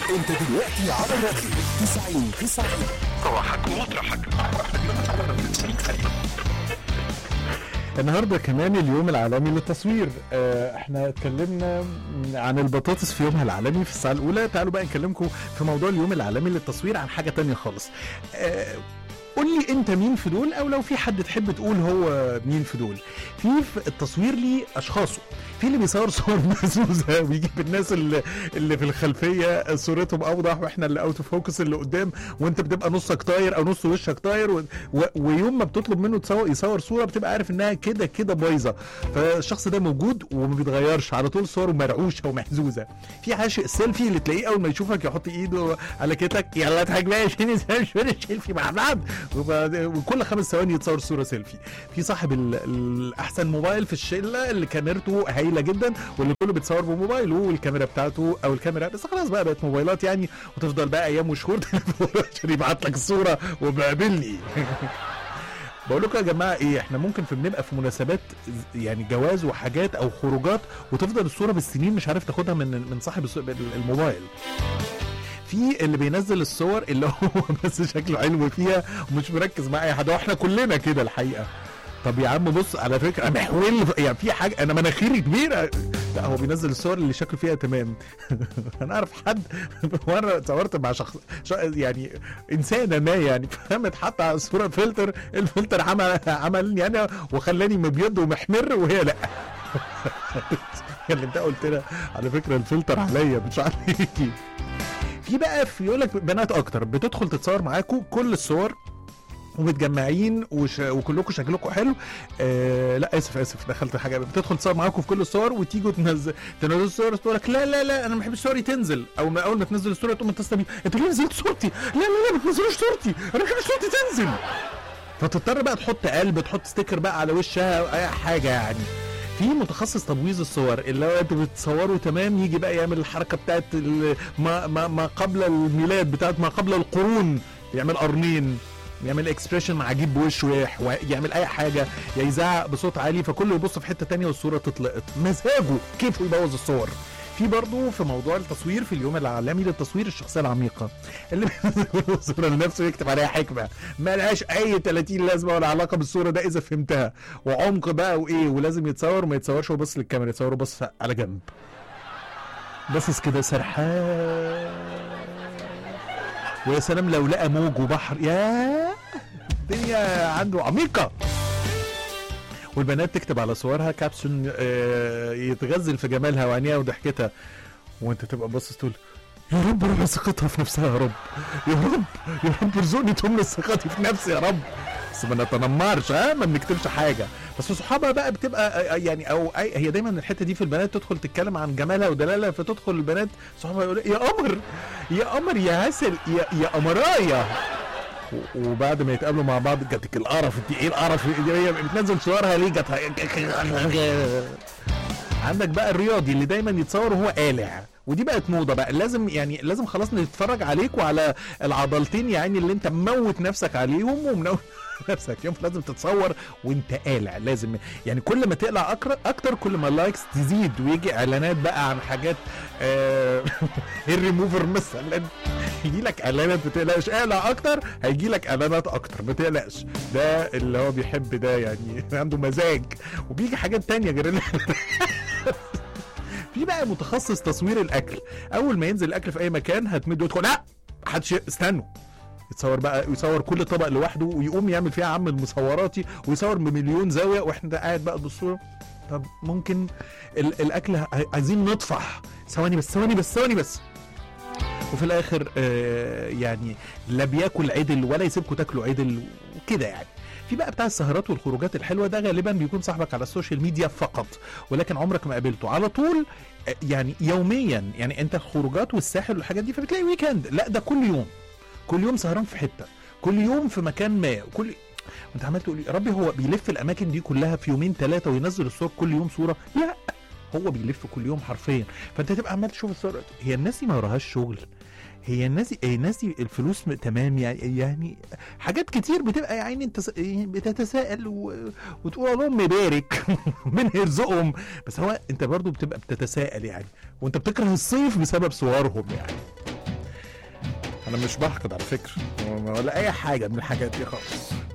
انت دلوقتي على الراديو 90 90 صباحك ومطرحك النهارده كمان اليوم العالمي للتصوير آه، احنا اتكلمنا عن البطاطس في يومها العالمي في الساعه الاولى تعالوا بقى نكلمكم في موضوع اليوم العالمي للتصوير عن حاجه تانية خالص آه، قول لي انت مين في دول او لو في حد تحب تقول هو مين في دول في في التصوير ليه اشخاصه في اللي بيصور صور مهزوزه ويجيب الناس اللي, اللي في الخلفيه صورتهم اوضح واحنا اللي اوت فوكس اللي قدام وانت بتبقى نصك طاير او نص وشك طاير و... و... ويوم ما بتطلب منه تصور يصور صوره بتبقى عارف انها كده كده بايظه فالشخص ده موجود وما بيتغيرش على طول صوره مرعوشه ومحزوزه في عاشق السيلفي اللي تلاقيه اول ما يشوفك يحط ايده على كتفك يلا اضحك بقى عشان شويه سيلفي مع بعض وبعد- وكل خمس ثواني يتصور صوره سيلفي في صاحب ال- الاحسن موبايل في الشله اللي كاميرته هايله جدا واللي كله بيتصور بموبايله والكاميرا بتاعته او الكاميرا بس خلاص بقى بقت موبايلات يعني وتفضل بقى ايام وشهور تليفون عشان يبعت لك الصوره وبقابلني بقول لكم يا جماعه ايه احنا ممكن في بنبقى في مناسبات يعني جواز وحاجات او خروجات وتفضل الصوره بالسنين مش عارف تاخدها من من صاحب الص- الموبايل في اللي بينزل الصور اللي هو بس شكله حلو فيها ومش مركز مع اي حد واحنا كلنا كده الحقيقه طب يا عم بص على فكره انا محول يعني في حاجه انا مناخيري كبيره لا هو بينزل الصور اللي شكله فيها تمام انا اعرف حد مره اتصورت مع شخص ش- يعني انسانه ما يعني فاهم اتحط على الصوره فلتر الفلتر عمل عملني انا وخلاني مبيض ومحمر وهي لا اللي انت قلت لها على فكره الفلتر عليا مش عليكي في بقى في يقول لك بنات اكتر بتدخل تتصور معاكم كل الصور ومتجمعين وش... وكلكم شكلكم حلو آه لا اسف اسف دخلت حاجه بتدخل تصور معاكم في كل الصور وتيجوا تنزل تنزل الصور تقول لك لا لا لا انا ما بحبش صوري تنزل او ما اول ما تنزل الصوره تقوم متصله بيه انتوا ليه نزلت صورتي؟ لا لا لا ما تنزلوش صورتي انا ما بحبش صورتي تنزل فتضطر بقى تحط قلب تحط ستيكر بقى على وشها او اي حاجه يعني في متخصص تبويظ الصور اللي هو انتوا بتصوروا تمام يجي بقى يعمل الحركه بتاعت ال- ما, ما, ما قبل الميلاد بتاعت ما قبل القرون يعمل قرنين يعمل اكسبريشن عجيب بوشه ويح- ويعمل اي حاجه يا يزعق بصوت عالي فكله يبص في حته تانية والصوره تتلقط مزاجه كيف يبوظ الصور في برضه في موضوع التصوير في اليوم العالمي للتصوير الشخصيه العميقه اللي بينزل الصوره لنفسه يكتب عليها حكمه ما لهاش اي 30 لازمه ولا علاقه بالصوره ده اذا فهمتها وعمق بقى وايه ولازم يتصور وما يتصورش وبص للكاميرا يتصور وبص على جنب باصص كده سرحان ويا سلام لو لقى موج وبحر يا الدنيا عنده عميقه والبنات تكتب على صورها كابشن آه، يتغزل في جمالها وعينيها وضحكتها وانت تبقى باصص تقول يا رب ارجع ثقتها في نفسها يا رب يا رب يا رب ارزقني تملى ثقتي في نفسي يا رب بس ما نتنمرش ها ما بنكتبش حاجه بس صحابها بقى بتبقى آه، يعني او أي هي دايما الحته دي في البنات تدخل تتكلم عن جمالها ودلالها فتدخل البنات صحابها يقول يا قمر يا قمر يا عسل يا يا قمرايه و- وبعد ما يتقابلوا مع بعض جاتك القرف انت ايه القرف دي هي بتنزل صورها ليه جاتها عندك بقى الرياضي اللي دايما يتصور وهو قالع ودي بقت موضه بقى لازم يعني لازم خلاص نتفرج عليك وعلى العضلتين يعني اللي انت مموت نفسك عليهم ومنوت نفسك يوم لازم تتصور وانت قالع لازم يعني كل ما تقلع اكتر اكتر كل ما اللايكس تزيد ويجي اعلانات بقى عن حاجات آه الريموفر مثلا يجي لك اعلانات ما تقلقش اقلع اكتر هيجي لك اعلانات اكتر ما تقلقش ده اللي هو بيحب ده يعني عنده مزاج وبيجي حاجات تانية غير اللي في بقى متخصص تصوير الاكل اول ما ينزل الاكل في اي مكان هتمد وتدخل لا محدش استنوا يتصور بقى يصور كل طبق لوحده ويقوم يعمل فيها عم المصوراتي ويصور بمليون زاويه واحنا قاعد بقى بالصوره طب ممكن ال- الاكل ه- عايزين نطفح ثواني بس ثواني بس ثواني بس وفي الاخر آه يعني لا بياكل عدل ولا يسيبكم تاكلوا عدل وكده يعني في بقى بتاع السهرات والخروجات الحلوه ده غالبا بيكون صاحبك على السوشيال ميديا فقط ولكن عمرك ما قابلته على طول آه، يعني يوميا يعني انت الخروجات والساحل والحاجات دي فبتلاقي ويكند لا ده كل يوم كل يوم سهران في حته كل يوم في مكان ما كل وانت عمال تقول يا ربي هو بيلف الاماكن دي كلها في يومين ثلاثه وينزل الصور كل يوم صوره لا هو بيلف كل يوم حرفيا فانت تبقى عمال تشوف الصور هي الناس دي ما وراهاش شغل هي الناس دي- هي الناس دي الفلوس م- تمام يعني يعني حاجات كتير بتبقى يا عيني انت س- بتتساءل و... وتقول اللهم بارك من يرزقهم بس هو انت برضو بتبقى بتتساءل يعني وانت بتكره الصيف بسبب صورهم يعني انا مش بحقد على فكره ولا اي حاجه من الحاجات دي خالص